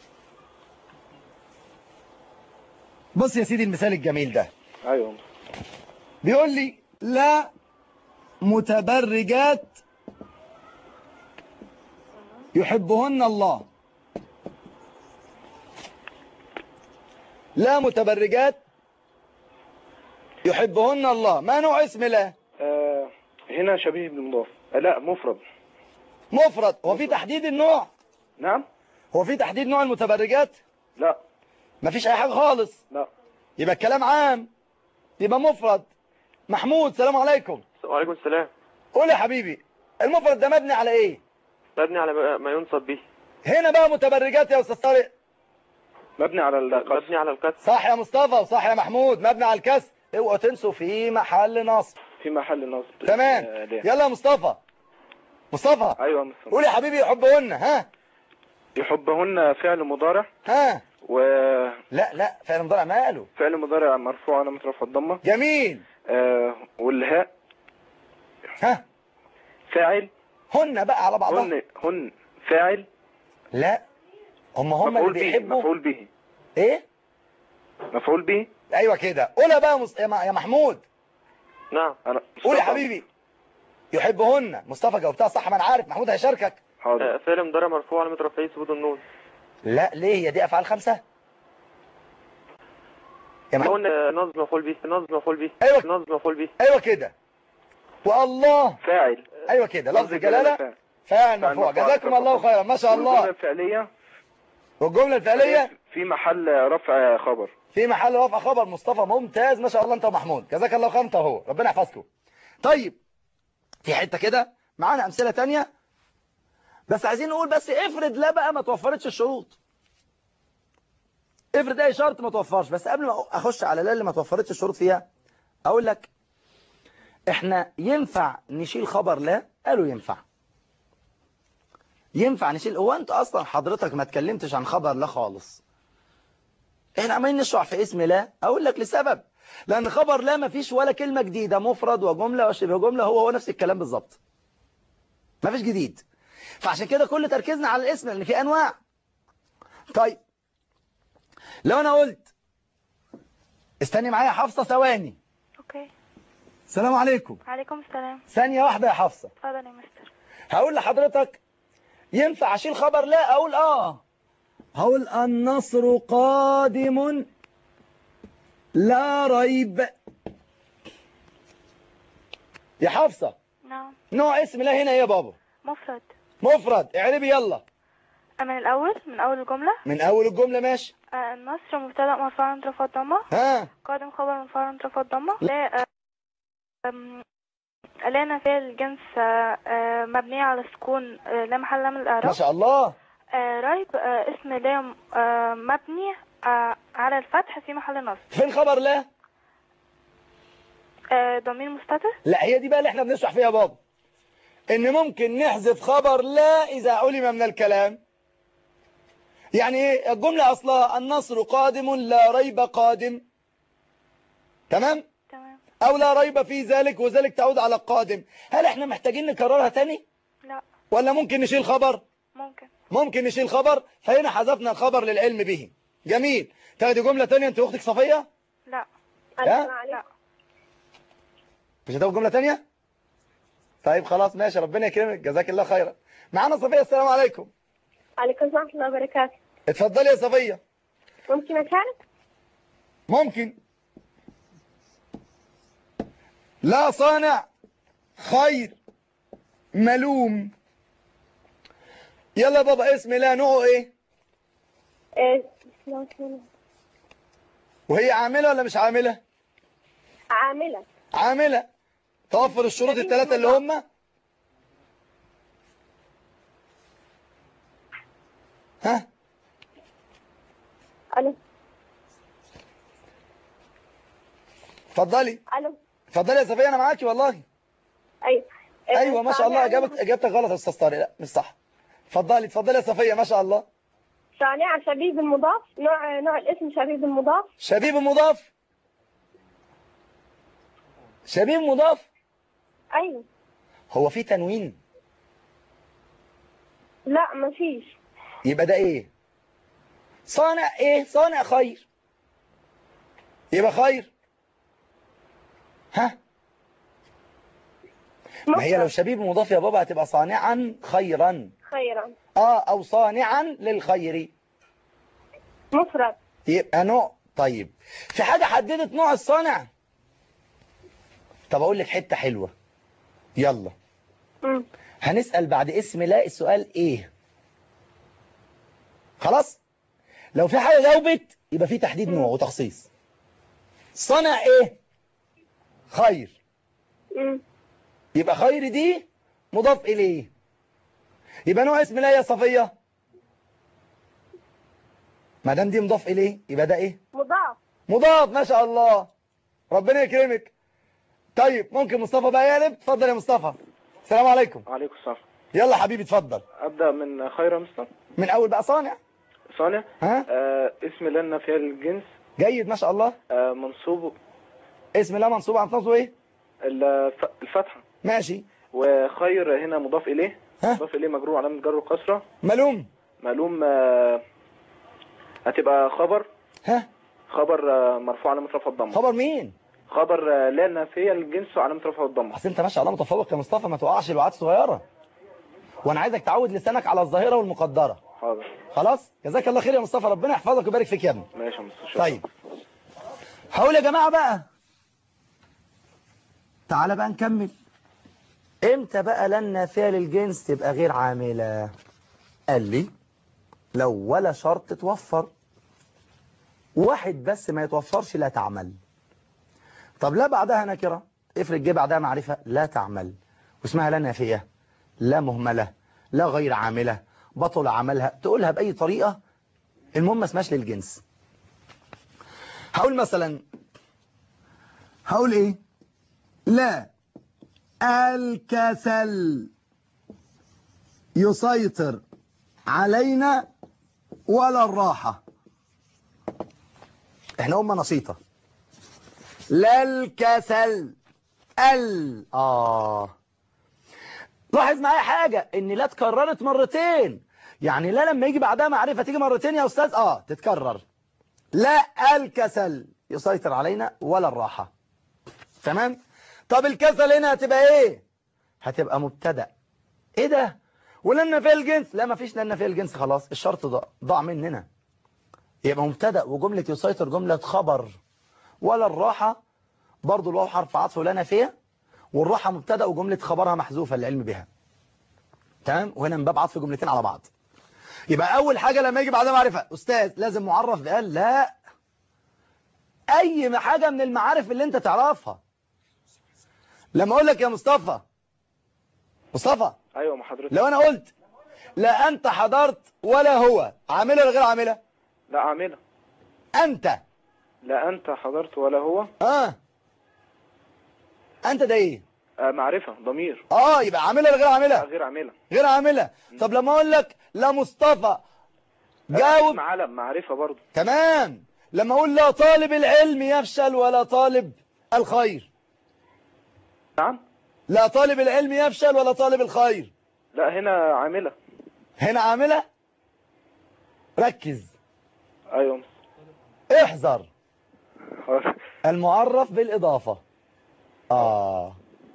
بص يا سيدي المثال الجميل ده ايوه بيقول لي لا متبرجات يحبهن الله لا متبرجات يحبهن الله ما نوع اسم لا آه هنا شبيه بالمضاف آه لا مفرد مفرد هو في تحديد النوع نعم هو في تحديد نوع المتبرجات لا مفيش اي حاجة خالص لا يبقى الكلام عام يبقى مفرد محمود سلام عليكم وعليكم السلام قول يا حبيبي المفرد ده مبني على ايه مبني على ما- ما ينصب به هنا بقى متبرجات يا استاذ طارق مبني على القصر مبني على الكسر صح يا مصطفى وصح يا محمود مبني على الكسر اوعوا تنسوا في محل نصب في محل نصب تمام آه ليه؟ يلا يا مصطفى مصطفى ايوه يا مستر قول يا حبيبي يحبهن ها يحبهن فعل مضارع ها وفعل لا لا فعل مضارع ماله مضارع مرفوع علامة رفع الضمة جميل آه والهاء ها فاعل هن بقى على بعضها هن هن فاعل لا هم هم اللي مفعول به بيحبوا مفعول به ايه مفعول به ايوه كده قولها بقى مص... يا م- يا محمود نعم انا قول يا مصطفى. حبيبي يحبهن مصطفى جاوبتها صح ما انا عارف محمود هيشاركك حاضر آه، فعل مضارع مرفوع علامة رفعه ثبوت النون لا ليه هي دي افعال خمسه يا محمود قلنا نصب مفعول به نصب مفعول به أيوة. نصب مفعول به ايوه كده والله فاعل ايوه كده لفظ الجلاله فاعل. فاعل فاعل مرفوع مرفوع. جزاكم الله خيرا ما شاء والجملة الله الفعلية والجمله الفعليه في محل رفع خبر في محل رفع خبر مصطفى ممتاز ما شاء الله انت ومحمود جزاك الله خير انت اهو ربنا يحفظكم طيب في حته كده معانا امثله تانية بس عايزين نقول بس افرض لا بقى ما توفرتش الشروط افرض اي شرط ما توفرش بس قبل ما اخش على لا اللي ما توفرتش الشروط فيها اقول لك احنا ينفع نشيل خبر لا قالوا ينفع ينفع نشيل هو انت اصلا حضرتك ما اتكلمتش عن خبر لا خالص احنا عمالين نشرح في اسم لا اقول لك لسبب لان خبر لا ما فيش ولا كلمة جديدة مفرد وجملة وشبه جملة هو هو نفس الكلام بالظبط ما فيش جديد فعشان كده كل تركيزنا على الاسم لان في انواع طيب لو انا قلت استني معايا حفصة ثواني اوكي السلام عليكم عليكم السلام ثانية واحدة يا حفصة اتفضل يا مستر هقول لحضرتك ينفع اشيل خبر لا اقول اه هقول النصر قادم لا ريب يا حفصة نعم نوع اسم لا هنا ايه يا بابا مفرد مفرد اعربي يلا من الأول من أول الجملة من اول الجملة ماشي آه، النصر مبتدأ مرفوع عند رفع الضمة ها قادم خبر مرفوع عند رفع الضمة لا آه، أم، لا نافية الجنس آه، آه، مبنية على السكون آه، لا محل له من ما الإعراب شاء الله آه، ريب آه، اسم لا آه، مبني آه، على الفتح في محل نصب فين خبر لا آه، ضمير مستتر لا هي دي بقى اللي احنا بنشرح فيها يا بابا ان ممكن نحذف خبر لا اذا علم من الكلام يعني ايه الجملة اصلها النصر قادم لا ريب قادم تمام تمام او لا ريب في ذلك وذلك تعود على القادم هل احنا محتاجين نكررها تاني لا ولا ممكن نشيل خبر ممكن ممكن نشيل خبر فهنا حذفنا الخبر للعلم به جميل تاخدي جملة تانية انت واختك صفية لا ها؟ لا مش هتاخد جملة تانية طيب خلاص ماشي ربنا يكرمك جزاك الله خيرا معانا صفية السلام عليكم عليكم السلام ورحمة الله وبركاته اتفضلي يا صفية ممكن أشارك؟ ممكن لا صانع خير ملوم يلا يا بابا اسم لا نوعه ايه إيه بسم الله الرحمن الرحيم. وهي عاملة ولا مش عاملة عاملة عاملة توفر الشروط الثلاثة اللي هم ها ألو اتفضلي ألو اتفضلي يا صفية انا معاكي والله أيوة إيه، ايوه ما شاء الله صانع- اجابتك اجابتك غلط يا استاذ طارق لا مش صح اتفضلي اتفضلي يا صفية ما شاء الله صانع شبيه بالمضاف نوع نوع الاسم شبيه بالمضاف شبيب مضاف شبيب مضاف أيوة هو في تنوين لا مفيش يبقى ده ايه صانع ايه صانع خير يبقى خير ها ما هي لو شبيب مضاف يا بابا هتبقى صانعا خيرا خيرا اه او صانعا للخير مفرد يبقى نوع طيب في حاجة حددت نوع الصانع طب اقول لك حتة حلوة يلا مم. هنسأل بعد اسم لا السؤال ايه خلاص لو في حاجة جاوبت يبقى في تحديد نوع وتخصيص صنع ايه خير مم. يبقى خير دي مضاف اليه يبقى نوع اسم لا يا صفية ما دام دي مضاف اليه يبقى ده ايه مضاف مضاف ما شاء الله ربنا يكرمك طيب ممكن مصطفى بقى يقلب اتفضل يا مصطفى السلام عليكم عليكم السلام يلا حبيبي اتفضل أبدأ من خير مستر من اول بقى صانع صانع ها آه اسم لنا في الجنس جيد ما شاء الله آه منصوب اسم الله منصوب عن نصبه ايه الف- الفتحة ماشي وخير هنا مضاف إليه ها مضاف إليه مجرور علامة جر وكسرة ملوم معلوم آه هتبقى خبر ها خبر آه مرفوع علامة رفع الضمة خبر مين خبر آه لا نافية الجنس وعلامة رفع الضمة اصل انت ما شاء الله متفوق يا مصطفى ما توقعش الوعات الصغيره وانا عايزك تعود لسانك على الظاهره والمقدره حاضر خلاص جزاك الله خير يا مصطفى ربنا يحفظك ويبارك فيك يا ابني ماشي يا مستر شكرا. طيب هقول يا جماعة بقى تعالى بقى نكمل امتى بقى لن نافية للجنس تبقى غير عاملة قال لي لو ولا شرط توفر واحد بس ما يتوفرش لا تعمل طب لا بعدها نكرة افرض جه بعدها معرفة لا تعمل واسمها لا نافية لا مهملة لا غير عاملة بطل عملها تقولها بأي طريقة المهم ما اسمهاش للجنس هقول مثلا هقول ايه لا الكسل يسيطر علينا ولا الراحة احنا أمة نشيطة لا الكسل ال آه لاحظ معايا حاجة ان لا اتكررت مرتين يعني لا لما يجي بعدها معرفة تيجي مرتين يا أستاذ آه تتكرر لا الكسل يسيطر علينا ولا الراحة تمام طب الكسل هنا هتبقى ايه هتبقى مبتدأ ايه ده ولن في الجنس لا ما فيش لن في الجنس خلاص الشرط ضاع ضاع مننا يبقى مبتدا وجملة يسيطر جملة خبر ولا الراحة برضو له حرف عطف ولا نافية والراحة مبتدا وجملة خبرها محذوفة للعلم بها تمام وهنا من باب عطف جملتين على بعض يبقى أول حاجة لما يجي بعدها معرفة أستاذ لازم معرف بقال لا أي حاجة من المعارف اللي أنت تعرفها لما أقول لك يا مصطفى مصطفى ايوه ما حضرتك لو أنا قلت لا أنت حضرت ولا هو عاملة ولا غير عاملة لا عامله أنت لا انت حضرت ولا هو آه أنت ده إيه آه معرفه ضمير آه يبقى عاملة ولا غير لا عاملة غير عامله غير عاملة طب لما أقول لك لا مصطفى جاوب اسم علم معرفه برضه تمام لما أقول لا طالب العلم يفشل ولا طالب الخير نعم لا طالب العلم يفشل ولا طالب الخير لا هنا عامله هنا عاملة ركز ايوه احذر المعرف بالإضافة آه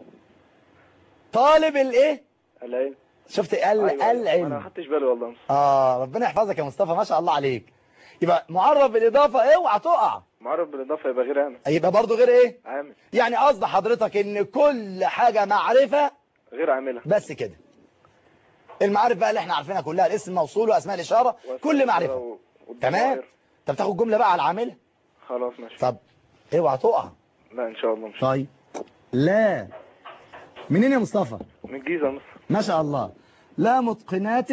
طالب الايه العلم شفت ال أيوة، أيوة. انا العلم ما خدتش بالي والله آه ربنا يحفظك يا مصطفى ما شاء الله عليك يبقى معرف بالإضافة اوعى تقع معرف بالاضافه يبقى غير عامل يبقى برضو غير ايه عامل يعني قصد حضرتك ان كل حاجة معرفة غير عامله بس كده المعارف بقى اللي احنا عارفينها كلها الاسم الموصول واسماء الاشاره كل معرفه و- تمام والضمائر. انت بتاخد جمله بقى على العامله خلاص ماشي طب اوعى تقع لا ان شاء الله مش طيب لا منين يا مصطفى من الجيزه مصر ما شاء الله لا متقنات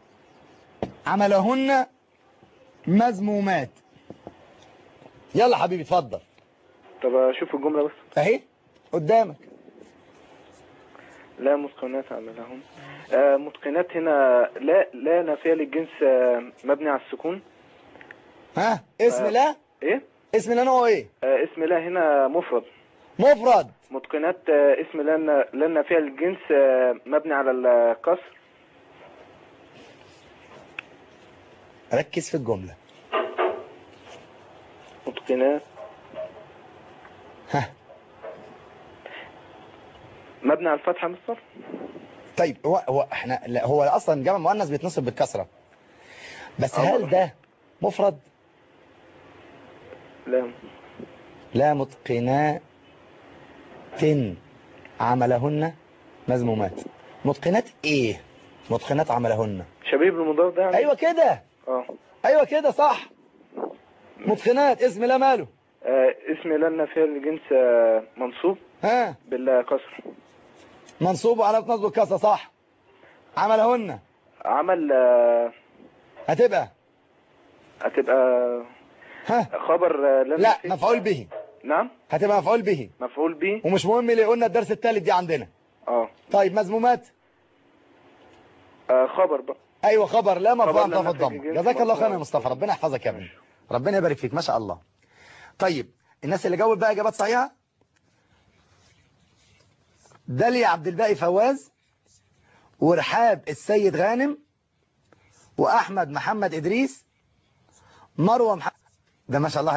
عملهن مذمومات يلا حبيبي اتفضل طب اشوف الجمله بس اهي قدامك لا متقنات عملهم آه متقنات هنا لا لا نافيه للجنس آه مبني على السكون ها اسم آه. لا ايه اسم لا نوعه ايه آه اسم لا هنا مفرد مفرد متقنات آه اسم لا نا- لا نافيه للجنس آه مبني على الكسر ركز في الجمله متقنات ها مبني على الفتحه مصر طيب هو هو احنا لا هو اصلا جمع مؤنث بيتنصب بالكسره بس آه، هل والله. ده مفرد لا لا متقنات عملهن مذمومات متقنات ايه متقنات عملهن شبيب المضاف ده يعني ايوه كده اه ايوه كده صح متقنات اسم لا ماله آه، اسم لا نافيه للجنس آه منصوب ها بالكسر منصوب على نصب الكسره صح عملهن عمل آه هتبقى هتبقى ها خبر آه، لا لا نافية. مفعول به نعم هتبقى مفعول به مفعول به ومش مهم اللي قلنا الدرس الثالث دي عندنا اه طيب مذمومات آه، خبر بقى ايوه خبر لا مرفوع خبر لا طرف نافع الضم جنس جزاك الله خيرا يا مرفوع. مصطفى ربنا يحفظك يا ابني ربنا يبارك فيك ما شاء الله طيب الناس اللي جاوبت بقى اجابات صحيحه داليا عبد الباقي فواز ورحاب السيد غانم واحمد محمد ادريس مروه محمد ده ما شاء الله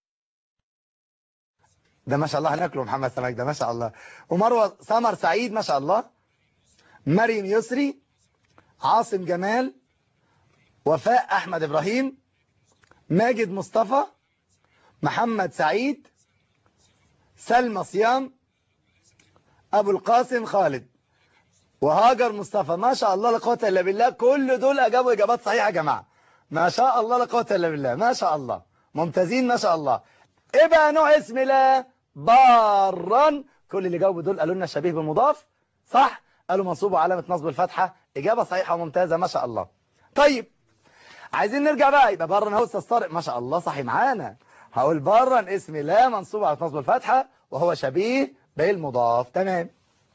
ده ما شاء الله هناكله محمد سمك ده ما شاء الله ومروه سمر سعيد ما شاء الله مريم يسري عاصم جمال وفاء أحمد إبراهيم ماجد مصطفى محمد سعيد سلمى صيام أبو القاسم خالد وهاجر مصطفى ما شاء الله لا قوه إلا بالله كل دول أجابوا إجابات صحيحة يا جماعة ما شاء الله لا قوه إلا بالله ما شاء الله ممتازين ما شاء الله إيه بقى نوع اسم لا بارا كل اللي جاوبوا دول قالوا لنا شبيه بالمضاف صح قالوا منصوب وعلامة نصب الفتحة إجابة صحيحة وممتازة ما شاء الله طيب عايزين نرجع بقى يبقى برا هو استاذ طارق ما شاء الله صحي معانا هقول برا اسم لا منصوب على نصب الفتحة وهو شبيه بالمضاف تمام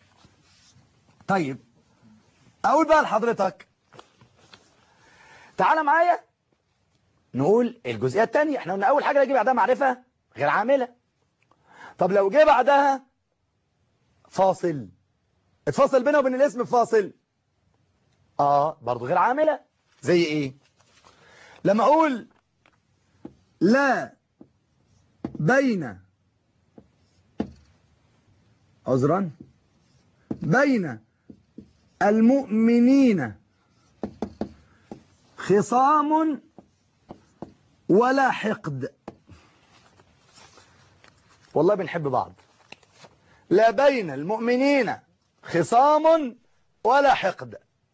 طيب اقول بقى لحضرتك تعالى معايا نقول الجزئية الثانية احنا قلنا اول حاجة يجي بعدها معرفة غير عاملة طب لو جه بعدها فاصل اتفاصل بينه وبين الاسم بفاصل اه برضه غير عاملة زي ايه لما اقول لا بين عذرا بين المؤمنين خصام ولا حقد والله بنحب بعض لا بين المؤمنين خصام ولا حقد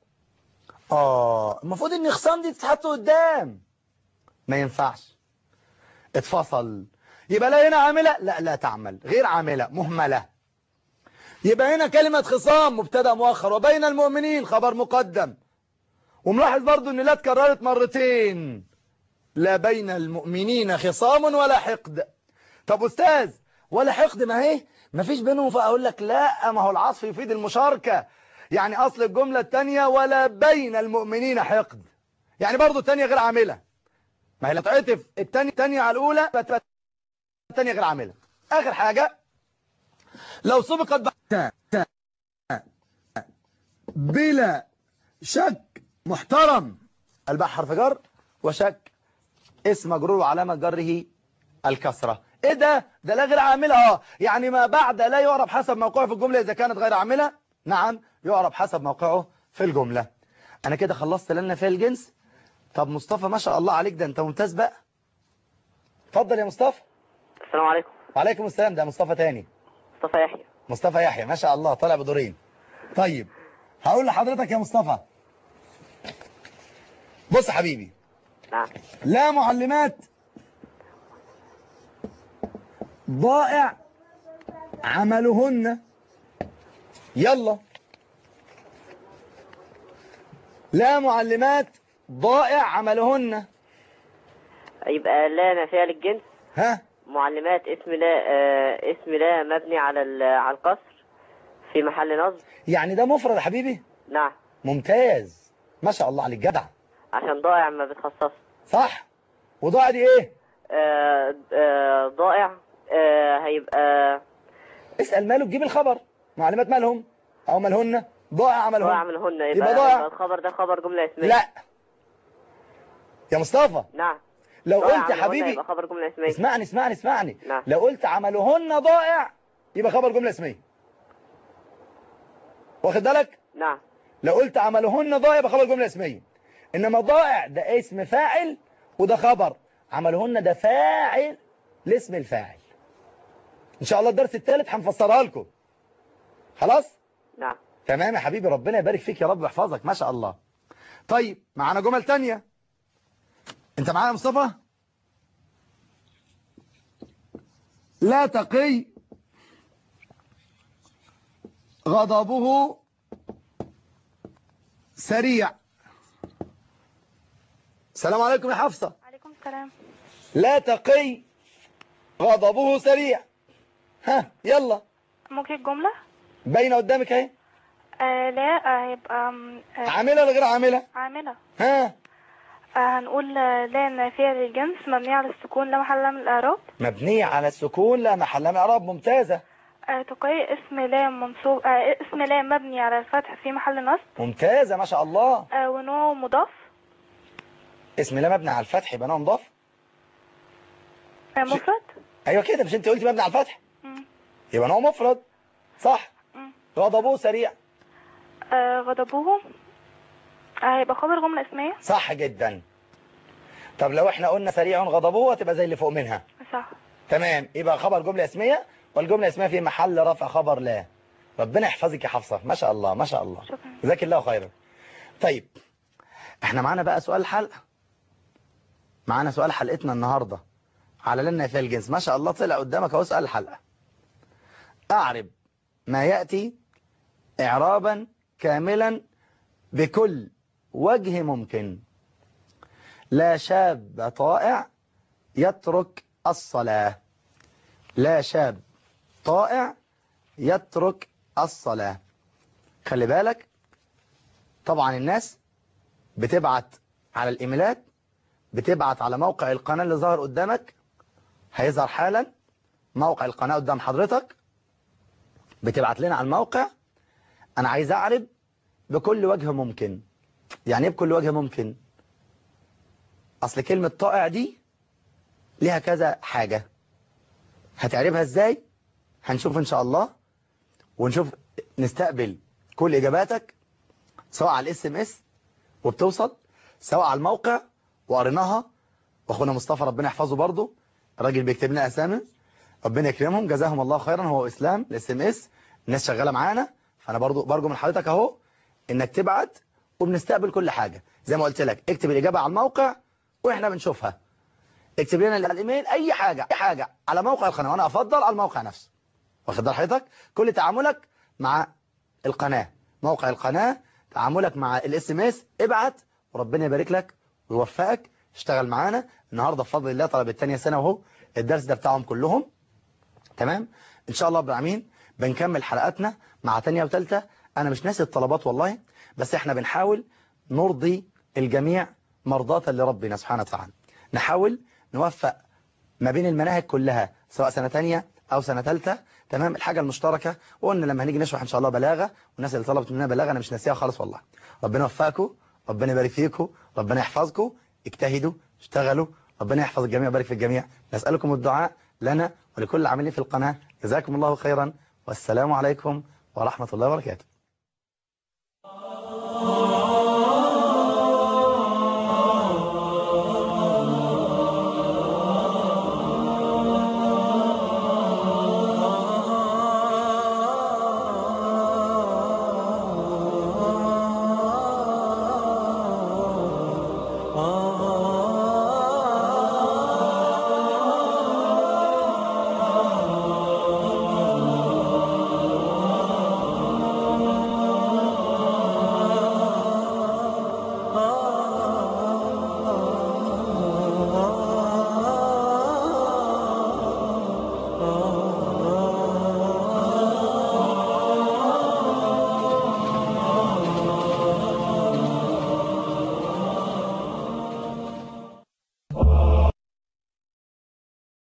اه المفروض ان خصام دي تتحط قدام ما ينفعش اتفصل يبقى لا هنا عاملة لا لا تعمل غير عاملة مهملة يبقى هنا كلمة خصام مبتدا مؤخر وبين المؤمنين خبر مقدم وملاحظ برضو ان لا اتكررت مرتين لا بين المؤمنين خصام ولا حقد طب أستاذ ولا حقد ما هي ما فيش بينهم فأقول لك لا ما هو العصف يفيد المشاركة يعني أصل الجملة الثانية ولا بين المؤمنين حقد يعني برضو الثانية غير عاملة ما هي لو تعطف الثانية الثانية على الأولى الثانية غير عاملة آخر حاجة لو سبقت ب... بلا شك محترم الباء حرف جر وشك اسم مجرور وعلامة جره الكسرة ايه ده ده لا غير عاملة اه يعني ما بعد لا يعرب حسب موقعه في الجملة اذا كانت غير عاملة نعم يعرب حسب موقعه في الجملة انا كده خلصت لنا في الجنس طب مصطفى ما شاء الله عليك ده انت ممتاز بقى اتفضل يا مصطفى السلام عليكم وعليكم السلام ده مصطفى تاني مصطفى يحيى مصطفى يحيى ما شاء الله طالع بدورين طيب هقول لحضرتك يا مصطفى بص يا حبيبي نعم لا معلمات ضائع عملهن يلا لا معلمات ضائع عملهن يبقى لا نافية للجنس ها معلمات اسم لا آه اسم لا مبني على ال- على القصر في محل نصب يعني ده مفرد يا حبيبي نعم ممتاز ما شاء الله عليك جدع عشان ضائع ما بتخصص صح وضائع دي ايه آه آه ضائع آه هيبقى اسأل ماله تجيب الخبر معلمات مالهم او مالهن ضائع عملهن ضائع منهن يبقى, يبقى ضائع. يبقى الخبر ده خبر جملة اسمية لا يا مصطفى نعم لو ضائع قلت يا منهن حبيبي يبقى خبر جملة اسمية اسمعني اسمعني اسمعني نعم. لو قلت عملهن ضائع يبقى خبر جملة اسمية واخد بالك نعم لو قلت عملهن ضائع يبقى خبر جملة اسمية انما ضائع ده اسم فاعل وده خبر عملهن ده فاعل لاسم الفاعل ان شاء الله الدرس الثالث هنفسرها لكم خلاص نعم تمام يا حبيبي ربنا يبارك فيك يا رب ويحفظك ما شاء الله طيب معانا جمل تانية انت معانا يا مصطفى لا تقي غضبه سريع السلام عليكم يا حفصة عليكم السلام لا تقي غضبه سريع ها يلا ممكن الجملة باينه قدامك اهي آه لا آه هيبقى آم، آه عامله ولا غير عامله عاملة ها آه هنقول آه، لا نافية للجنس مبنية على السكون لا محل لها من الإعراب مبنية على السكون لا محل من اعراب ممتازة آه تقي اسم لا منصوب آه اسم لا مبني على الفتح في محل نصب ممتازة ما شاء الله آه ونوع مضاف اسم لا مبني على الفتح يبقى نوع مضاف آه مفرد ايوه كده مش انت قلتي مبني على الفتح مم. يبقى نوع مفرد صح مم. غضبه سريع آه غضبوه آه هيبقى خبر جملة اسمية صح جدا طب لو احنا قلنا سريع غضبه هتبقى زي اللي فوق منها صح تمام يبقى خبر جملة اسمية والجملة اسمية في محل رفع خبر لا ربنا يحفظك يا حفصة ما شاء الله ما شاء الله شكرا جزاك الله خيرا طيب احنا معانا بقى سؤال حلقة معانا سؤال حلقتنا النهاردة على لنا في الجنس ما شاء الله طلع قدامك اهو سؤال الحلقة اعرب ما يأتي اعرابا كاملا بكل وجه ممكن لا شاب طائع يترك الصلاة لا شاب طائع يترك الصلاة خلي بالك طبعا الناس بتبعت على الإيميلات بتبعت على موقع القناة اللي ظهر قدامك هيظهر حالا موقع القناة قدام حضرتك بتبعت لنا على الموقع أنا عايز أعرب بكل وجه ممكن يعني ايه بكل وجه ممكن أصل كلمة طائع دي ليها كذا حاجة هتعربها ازاي هنشوف ان شاء الله ونشوف نستقبل كل اجاباتك سواء على الاس ام اس وبتوصل سواء على الموقع وقريناها واخونا مصطفى ربنا يحفظه برضه الراجل بيكتب لنا اسامي ربنا يكرمهم جزاهم الله خيرا هو اسلام الاس ام اس الناس شغاله معانا فانا برضه برجو من حضرتك اهو انك تبعت وبنستقبل كل حاجه زي ما قلت لك اكتب الاجابه على الموقع واحنا بنشوفها اكتب لنا على الايميل اي حاجه اي حاجه على موقع القناه وانا افضل على الموقع نفسه واخد بال حضرتك كل تعاملك مع القناه موقع القناه تعاملك مع الاس ام اس ابعت وربنا يبارك لك ويوفقك اشتغل معانا النهارده بفضل الله طلبه الثانيه سنه اهو الدرس ده بتاعهم كلهم تمام ان شاء الله رب العالمين بنكمل حلقاتنا مع ثانيه وثالثه انا مش ناسي الطلبات والله بس احنا بنحاول نرضي الجميع مرضاة لربنا سبحانه وتعالى نحاول نوفق ما بين المناهج كلها سواء سنة تانية أو سنة ثالثة تمام الحاجة المشتركة وقلنا لما هنيجي نشرح إن شاء الله بلاغة والناس اللي طلبت مننا بلاغة أنا مش ناسيها خالص والله ربنا يوفقكم ربنا يبارك فيكم ربنا يحفظكم اجتهدوا اشتغلوا ربنا يحفظ الجميع ويبارك في الجميع نسألكم الدعاء لنا ولكل عاملين في القناة جزاكم الله خيرا والسلام عليكم ورحمة الله وبركاته